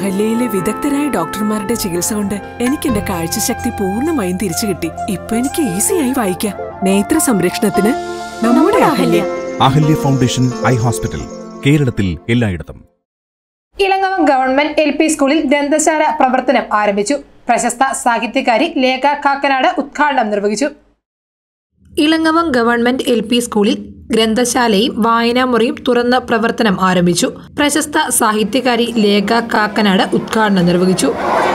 അഹല്യയിലെ വിദഗ്ധരായ ഡോക്ടർമാരുടെ ചികിത്സ കൊണ്ട് എനിക്ക് എന്റെ കാഴ്ചശക്തി പൂർണ്ണമായും തിരിച്ചു കിട്ടി ഇപ്പൊ എനിക്ക് ഈസിയായി വായിക്കാം നേത്ര സംരക്ഷണത്തിന് നമ്മുടെ Ahalya Ahalya foundation eye hospital കേരളത്തിൽ എല്ലായിടത്തും ഇളങ്ങവം ഗവൺമെന്റ് എൽ പി സ്കൂളിൽ ഗ്രന്ഥശാല പ്രവർത്തനം ആരംഭിച്ചു പ്രശസ്ത സാഹിത്യകാരി ലേഖ കാക്കനാട് ഉദ്ഘാടനം നിർവഹിച്ചു ഇളങ്ങവം ഗവൺമെന്റ് എൽ പി സ്കൂളിൽ ഗ്രന്ഥശാലയും വായനാമുറിയും തുറന്ന് പ്രവർത്തനം ആരംഭിച്ചു പ്രശസ്ത സാഹിത്യകാരി ലേഖ കാക്കനാട് ഉദ്ഘാടനം നിർവഹിച്ചു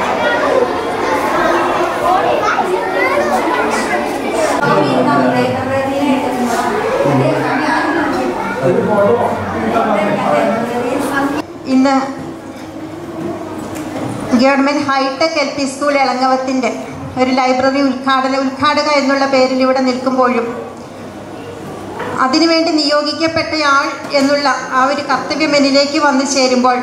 ഇന്ന് government high tech L P school എളങ്ങവത്തിൻ്റെ ഒരു ലൈബ്രറി ഉദ്ഘാടന ഉദ്ഘാടക എന്നുള്ള പേരിൽ ഇവിടെ നിൽക്കുമ്പോഴും അതിനുവേണ്ടി നിയോഗിക്കപ്പെട്ടയാൾ എന്നുള്ള ആ ഒരു കർത്തവ്യം എന്നിലേക്ക് വന്നു ചേരുമ്പോൾ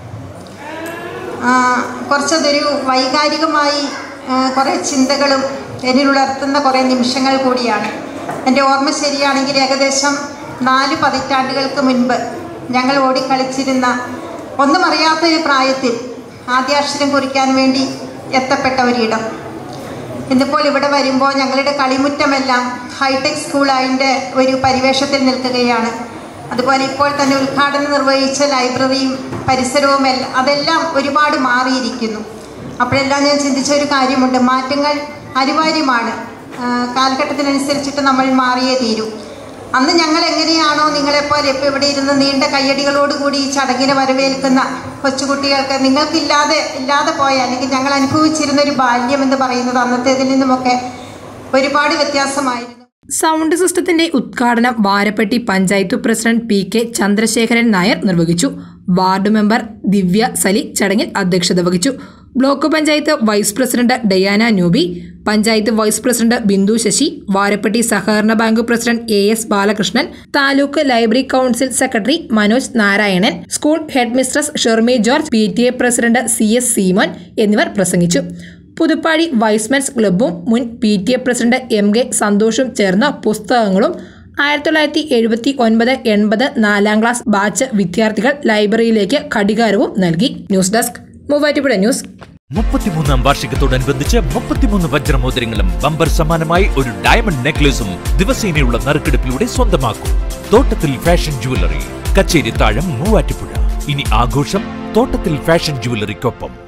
ആ, കുറച്ചതൊരു വൈകാരികമായി ആ, കുറേ ചിന്തകളും എന്നിലുണർത്തുന്ന കുറേ നിമിഷങ്ങൾ കൂടിയാണ് എൻ്റെ ഓർമ്മ ശരിയാണെങ്കിൽ ഏകദേശം നാല് പതിറ്റാണ്ടുകൾക്ക് മുൻപ് ഞങ്ങൾ ഓടിക്കളിച്ചിരുന്ന ഒന്നും അറിയാത്തൊരു പ്രായത്തിൽ ആദ്യാക്ഷരം കുറിക്കാൻ വേണ്ടി എത്തപ്പെട്ട ഒരിടം ഇന്നിപ്പോൾ ഇവിടെ വരുമ്പോൾ ഞങ്ങളുടെ കളിമുറ്റമെല്ലാം ഹൈടെക് സ്കൂളതിൻ്റെ ഒരു പരിവേഷത്തിൽ നിൽക്കുകയാണ് അതുപോലെ ഇപ്പോൾ തന്നെ ഉദ്ഘാടനം നിർവഹിച്ച ലൈബ്രറിയും പരിസരവും എല്ലാം അതെല്ലാം ഒരുപാട് മാറിയിരിക്കുന്നു അപ്പോഴെല്ലാം ഞാൻ ചിന്തിച്ച ഒരു കാര്യമുണ്ട് മാറ്റങ്ങൾ അനിവാര്യമാണ് ആ, കാലഘട്ടത്തിനനുസരിച്ചിട്ട് നമ്മൾ മാറിയേ തീരൂ അന്ന് ഞങ്ങൾ എങ്ങനെയാണോ നിങ്ങളെപ്പോലെ ഇപ്പോൾ ഇവിടെ ഇരുന്ന് നീണ്ട കയ്യടികളോടുകൂടി ഈ ചടങ്ങിനെ വരവേൽക്കുന്ന കൊച്ചുകുട്ടികൾക്ക് നിങ്ങൾക്കില്ലാതെ ഇല്ലാതെ പോയ അല്ലെങ്കിൽ ഞങ്ങൾ അനുഭവിച്ചിരുന്ന ഒരു ബാല്യം എന്ന് പറയുന്നത് അന്നത്തേതിൽ നിന്നുമൊക്കെ ഒരുപാട് വ്യത്യാസമായിരുന്നു സൗണ്ട് സിസ്റ്റത്തിന്റെ ഉദ്ഘാടനം Varappetty panchayat president P K Chandrasekharan Nair നിർവഹിച്ചു വാർഡ് മെമ്പർ ദിവ്യ സലി ചടങ്ങിൽ അധ്യക്ഷത വഹിച്ചു block panchayat vice president Diana Newby panchayat vice president Bindu Sasi Varappetty സഹകരണ bank president A S Balakrishnan taluk library council secretary Manoj Narayanan school head mistress Shermi George P T A president C S Seemon എന്നിവർ പ്രസംഗിച്ചു പുതുപ്പാടി വൈസ്മെൻസ് ക്ലബ്ബും മുൻ P T A president M K സന്തോഷും ചേർന്ന പുസ്തകങ്ങളും ആയിരത്തി തൊള്ളായിരത്തി എഴുപത്തി ഒൻപത് എൺപത് നാലാം ക്ലാസ് ബാച്ച് വിദ്യാർത്ഥികൾ ലൈബ്രറിയിലേക്ക് ഘടികാരവും നൽകി ന്യൂസ് ഡെസ്ക് മൂവാറ്റുപുഴ ന്യൂസ് മുപ്പത്തിമൂന്നാം വാർഷികത്തോടനുബന്ധിച്ച് മുപ്പത്തിമൂന്ന് വജ്രമോതിരങ്ങളും ബമ്പർ സമ്മാനമായി ഒരു ഡയമണ്ട് നെക്ലേസും ദിവസേനയുള്ള നറുക്കെടുപ്പിലൂടെ സ്വന്തമാക്കും തോട്ടത്തിൽ ഫാഷൻ ജുവലറി കച്ചേരി താഴം മൂവാറ്റുപുഴ ഇനി ആഘോഷം തോട്ടത്തിൽ ഫാഷൻ ജുവലറിക്കൊപ്പം